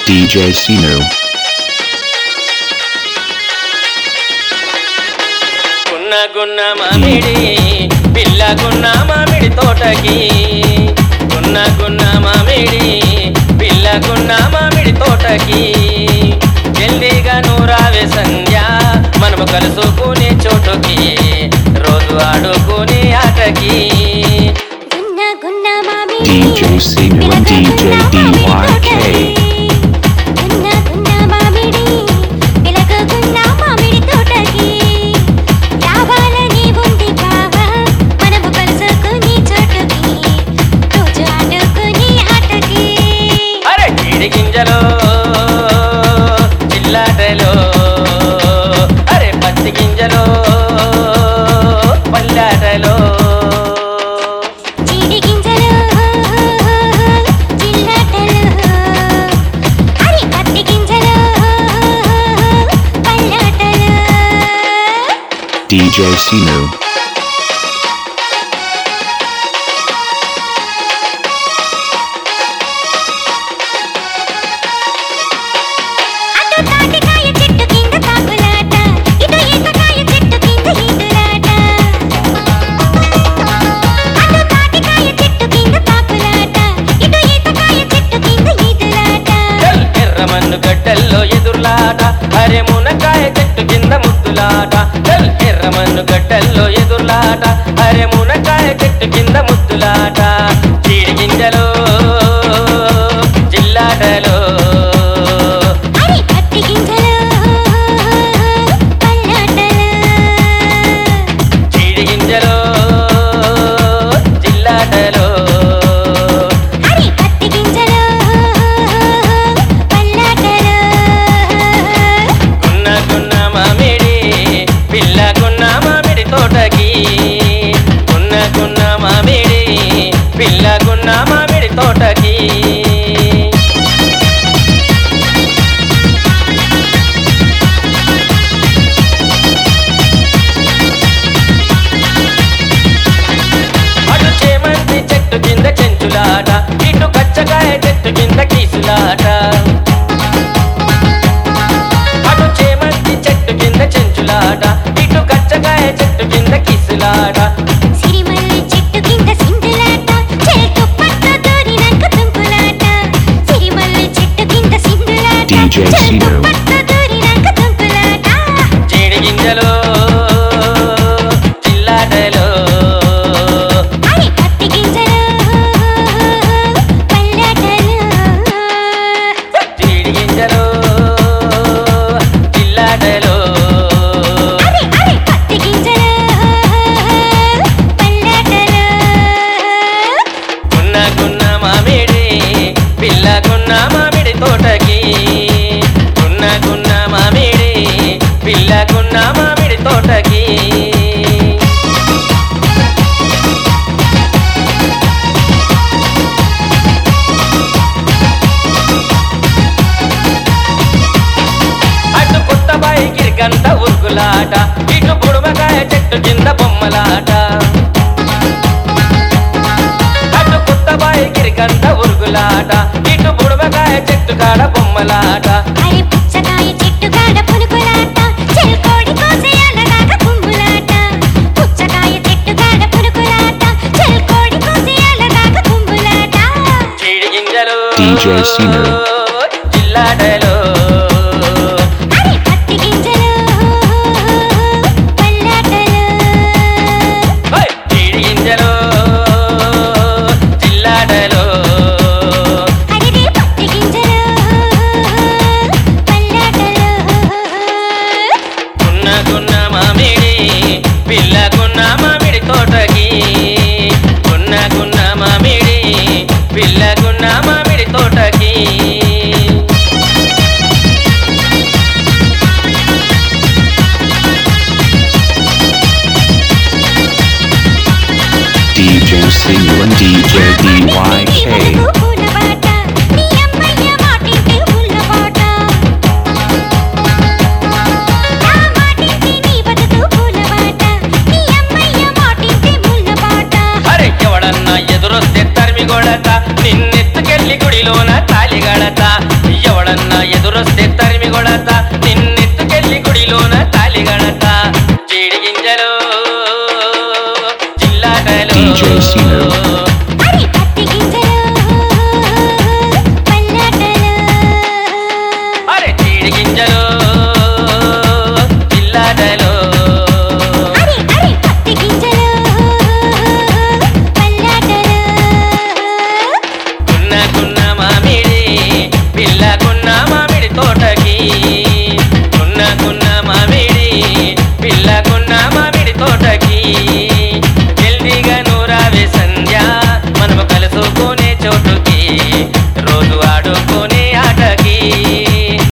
DJ Sinu. గున్న గున్న మామిడి పిల్ల గున్న మామిడి తోటకి గున్న గున్న మామిడి పిల్ల గున్న మామిడి తోటకి జల్దీగా నూరావే సంధ్య మనము కలుసుకునే చోటుకి రోజు ఆడుకునే ఆటకి గున్న గున్న మామిడి DJ Sinu and DJ DYK. గున్న గున్న మామిడి పిలక గున్న మామిడి తోటకి రావాలని ఉంది బావా మనము కలుసుకుని చోటుకి రోజు ఆడుకుని ఆటకి అరే చీడి గింజలో చిల్లాటలో అరే పత్తి గింజలో పల్లాటలో చీడి గింజలు చిల్లటలు అరి పత్తి గింజలు పల్లటలు DJ Sinu. అటు తాటికాయ చెట్టు కింద తాకులాట ఇటు ఈతకాయ చెట్టు కింద ఈదులాట అటు తాటికాయ చెట్టు కింద తాకులాట ఇటు ఈతకాయ చెట్టు కింద ఈదులాట చల్ ఎర్రమన్ను గడ్డల్లో ఎదుర్లాట అరే మునకాయ చెట్టు కింద ముద్దులాట చల్ ఎర్రమన్ను గడ్డల్లో ఎదుర్లాట అరే మునకాయ చెట్టు కింద ముద్దులాట చీడి గింజలో జిల్లాటలో అరి పత్తి గింజలు పల్లటలు చీడి గింజలో జిల్లాటలో హరి పత్తి గింజలు పల్లటలు గున్న గున్న మామిడి పిల్ల గున్న మామిడి తోటకి గున్న గున్న మామిడి పిల్ల గున్న మామిడి తోటకి అటు చేమంతి చెట్టు కింద చెంచులాట ఇటు కచ్చకాయ చెట్టు కింద కీసులాట అటు చేమంతి చెట్టు కింద చెంచులాట ఇటు కచ్చకాయ చెట్టు కింద కిసులాట సిరిమల్లి చెట్టు కింద సింధులాట చెట్టు పట్టు దూరినాక తుంకులాట సిరిమల్లి చెట్టు కింద సింధులాట DJ చెట్టు Sinu. పట్టు దూరినాక తుంకులాట చీడి గింజలో చిల్లాటలో హరి పత్తి గింజలు పల్లటలు చీడి గింజలో చిల్లాటలో అరే అరే పత్తి గింజలు పల్లటలు గున్న గున్న మామిడి పిల్ల గున్న మామిడి తోటకి గున్న గున్న మామిడి పిల్ల గున్న మామిడి తోటకి అటు కొత్త బైకి గంట ఉరుకులాట ఇటు బుడుమకాయ చెట్టు కింద బొమ్మలాట అటు కొత్త బైకి గంట ఉరుకులాట ఇటు బుడుమకాయ చెట్టు కాడ బొమ్మలాట అరే పుచ్చకాయ చెట్టు కాడ పునుకులాట చెల్కోడి కోసేయాల దాకా కుంగులాట పుచ్చకాయ చెట్టు కాడ పునుకులాట చెల్కోడి కోసేయాల దాకా కుంగులాట చీడి గింజలు DJ Sinu. జిల్లాటలో అరే పత్తి గింజలు పల్లటలు ఓయ్! చీడి గింజలు జిల్లాటలో అరే పత్తి గింజలు పల్లటలు గున్న గున్న మామిడి పిల్ల గున్న మామిడి తోటకి గున్న గున్న మామిడి పిల్ల గున్న మామిడి తోటకి DJ Sinu and DJ DYK. పూలబాట నీ అమ్మయ్య మాటింటే పూలబాట నా మాటింటే నీ బతుకు పూలబాట నీ అమ్మయ్య మాటింటే పూలబాట అరే ఎవడన్నా ఎదురొస్తే తరిమి కొడత నిన్నెత్తుకెళ్ళి గుడిలోన తాలిగడత ఎదురొస్తే తరిమి కొడత నిన్నెత్తుకెళ్ళి గుడిలోన తాలిగడత జీడి గింజలు జిల్లాటలు DJ Sino. అరే పత్తి గింజలు పల్లాటలు అరే జీడి గింజలు జిల్లాటలు అరే అరే పత్తి గింజలు పల్లాటలు కున్న కున్న మామిడి పిల్ల కున్న మామిడి తోటకి కున్న కున్న మామిడి